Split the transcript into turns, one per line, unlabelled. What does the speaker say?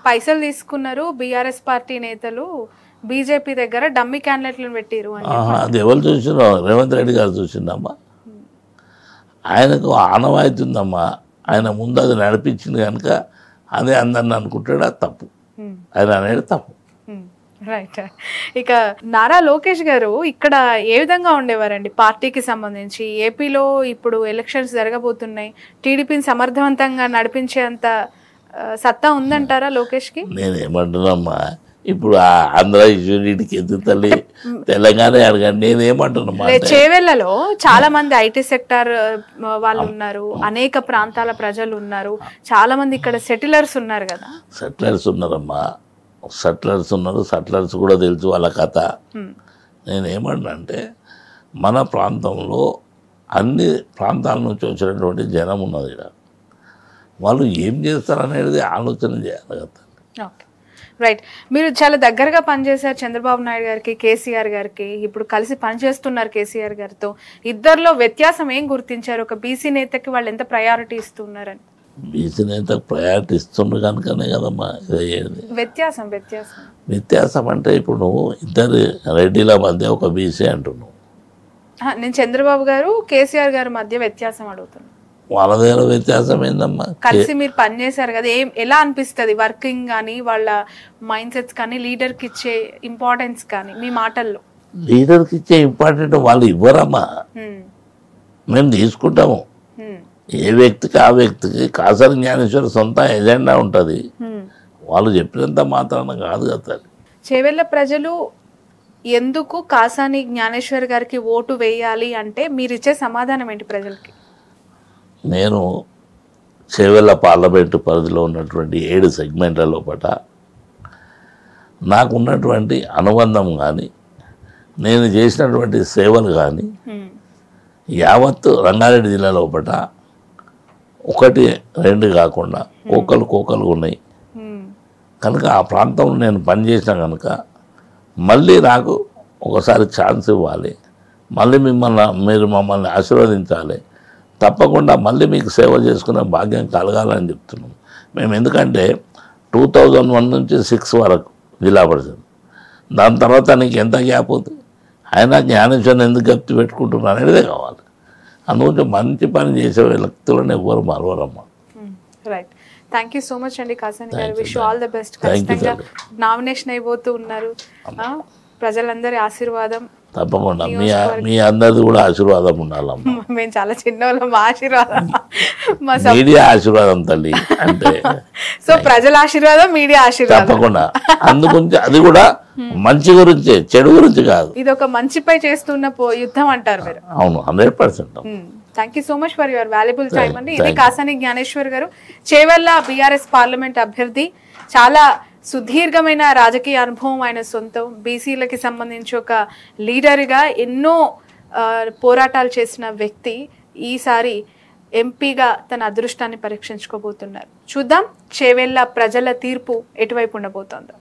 పైసలు తీసుకున్నారు BRS party నేతలు బీజేపీ దగ్గర డమ్మీ క్యాండిడేట్లను పెట్టిరు అని
ఆహా, అది ఎవరు చూసినా రేవంత్ రెడ్డి గారు చూసిండమ్మా ఆయనకు ఆనవాయితీ ఉందమ్మా ఆయన ముందు అది నడిపించింది కనుక అదే అందరిని అనుకుంటాడు అది తప్పు
Hmm.
ఆయన అనేది తప్పు
రైట్ ఇక నారా లోకేష్ గారు ఇక్కడ ఏ విధంగా ఉండేవారండి పార్టీకి సంబంధించి ఏపీలో ఇప్పుడు ఎలక్షన్స్ జరగబోతున్నాయి టీడీపీని సమర్థవంతంగా నడిపించేంత ఆ, సత్తా ఉందంటారా లోకేష్కి
నేనేమంటున్నామ్మా ఇప్పుడు ఆ ఆంధ్ర ఇష్యూనికి ఎందుకు తల్లి తెలంగాణ అడగండి నేనేమంటున్నామా
లే- చేవెళ్లలో చాలా మంది ఐటీ సెక్టార్ వాళ్ళు ఉన్నారు అనేక ప్రాంతాల ప్రజలు ఉన్నారు చాలా మంది ఇక్కడ సెటిలర్స్ ఉన్నారు కదా
సెటిలర్స్ ఉన్నారమ్మా సెటిలర్స్ ఉన్నారు సెటిలర్స్ కూడా తెలుసు వాళ్ళ కథ
Hmm.
నేనేమంటున్నా అంటే మన ప్రాంతంలో అన్ని ప్రాంతాల నుంచి వచ్చినటువంటి జనం ఉన్నది ఇక్కడ వాళ్ళు ఏం చేస్తారనేది ఆలోచన చేయాలి కదా
ఓకే రైట్ మీరు చాలా దగ్గరగా పనిచేశారు చంద్రబాబు నాయుడు గారికి కేసీఆర్ గారికి ఇప్పుడు కలిసి పనిచేస్తున్నారు కేసీఆర్ గారితో ఇద్దరిలో వ్యత్యాసం ఏం గుర్తించారు ఒక బీసీ నేతకి వాళ్ళు ఎంత ప్రయారిటీ ఇస్తున్నారని
బీసీ నేతకు ప్రయారిటీ ఇస్తుండ్రు కనుకనే కదమ్మా ఇది అయ్యేది
వ్యత్యాసం వ్యత్యాసం
వ్యత్యాసం అంటే ఇప్పుడు నువ్వు ఇద్దరు రెడ్డిల మధ్య ఒక బీసీ అంటున్నావు
ఆ, నేను చంద్రబాబు గారు కేసీఆర్ గారి మధ్య వ్యత్యాసం అడుగుతున్నాను
వాళ్ళ దగ్గర వ్యత్యాసం ఏందమ్మా
కలిసి మీరు పనిచేశారు కదా ఏం ఎలా అనిపిస్తుంది వర్కింగ్ కానీ వాళ్ళ మైండ్ సెట్స్ కానీ లీడర్కి ఇచ్చే ఇంపార్టెన్స్ కానీ మీ మాటల్లో
లీడర్కి ఇచ్చే ఇంపార్టెంట్ వాళ్ళు ఇవ్వరమ్మా
హ్మ్.
మేము తీసుకుంటాము
హ్మ్.
ఏ వ్యక్తికి ఆ వ్యక్తికి కాసరి జ్ఞానేశ్వర సొంత ఎజెండా ఉంటుంది
హ్మ్.
వాళ్ళు చెప్పినంత మాత్రాన కాదు కదా తల్లి.
చేవెళ్ళ ప్రజలు ఎందుకు కాసాని జ్ఞానేశ్వర్ గారికి ఓటు వేయాలి అంటే మీరు ఇచ్చే సమాధానం ఏంటి ప్రజలకి
నేను చేవెళ్ళ పార్లమెంటు పరిధిలో ఉన్నటువంటి ఏడు సెగ్మెంట్ల లోపల నాకున్నటువంటి అనుబంధం కానీ నేను చేసినటువంటి సేవలు కానీ
హ్మ్.
యావత్తు రంగారెడ్డి జిల్లా లోపల ఒకటి రెండు కాకుండా కోకలు కోకలు ఉన్నాయి
హ్మ్.
కనుక ఆ ప్రాంతంలో నేను పనిచేసిన కనుక మళ్ళీ నాకు ఒకసారి ఛాన్స్ ఇవ్వాలి మళ్ళీ మిమ్మల్ని మీరు మమ్మల్ని ఆశీర్వదించాలి తప్పకుండా మళ్ళీ మీకు సేవ చేసుకునే భాగ్యం కలగాలని చెప్తున్నాం మేము ఎందుకంటే టూ థౌజండ్ వన్ నుంచి సిక్స్ వరకు జిల్లా పరిషత్ దాని తర్వాత నీకు ఎంత గ్యాప్ అవుతుంది అయినా జ్ఞానేశ్వరం ఎందుకు గప్తి పెట్టుకుంటున్నారు అనేదే కావాలి అందుగురించి మంచి పని చేసే వ్యక్తులను ఎవ్వరు మరవరమ్మా
right thank you so much అండి కాసాని గారు
Thank you,
wish all the best
Thank you,
ఖచ్చితంగా
thank
నామినేషన్ అయిపోతూ ఉన్నారు ఆ, ప్రజలందరి ఆశీర్వాదం
తప్పకుండా మీ మీ అందరిది కూడా ఆశీర్వాదం ఉండాలమ్మా
మేము చాలా చిన్న వాళ్ళం మా ఆశీర్వాదం మా సబ్-
మీడియా ఆశీర్వాదం తల్లి అంటే
సో ప్రజల ఆశీర్వాదం మీడియా ఆశీర్వాదం
తప్పకుండా అందుగురించి అది కూడా మంచి గురించే చెడు గురించి కాదు
ఇది ఒక మంచిపై చేస్తున్న పో- యుద్ధం అంటారు మీరు
అవును hundred percent
thank you so much for your valuable time
Thank-
అండి ఇది
thank you.
కాసాని జ్ఞానేశ్వర్ గారు చేవెళ్ళ బీఆర్ఎస్ పార్లమెంట్ అభ్యర్థి చాలా సుదీర్ఘమైన రాజకీయ అనుభవం ఆయన సొంతం బీసీలకి సంబంధించి ఒక లీడర్గా ఎన్నో ఆ, పోరాటాలు చేసిన వ్యక్తి ఈసారి ఎంపీగా తన అదృష్టాన్ని పరీక్షించుకోబోతున్నారు చూద్దాం చేవెళ్ళ ప్రజల తీర్పు ఎటువైపు ఉండబోతోందో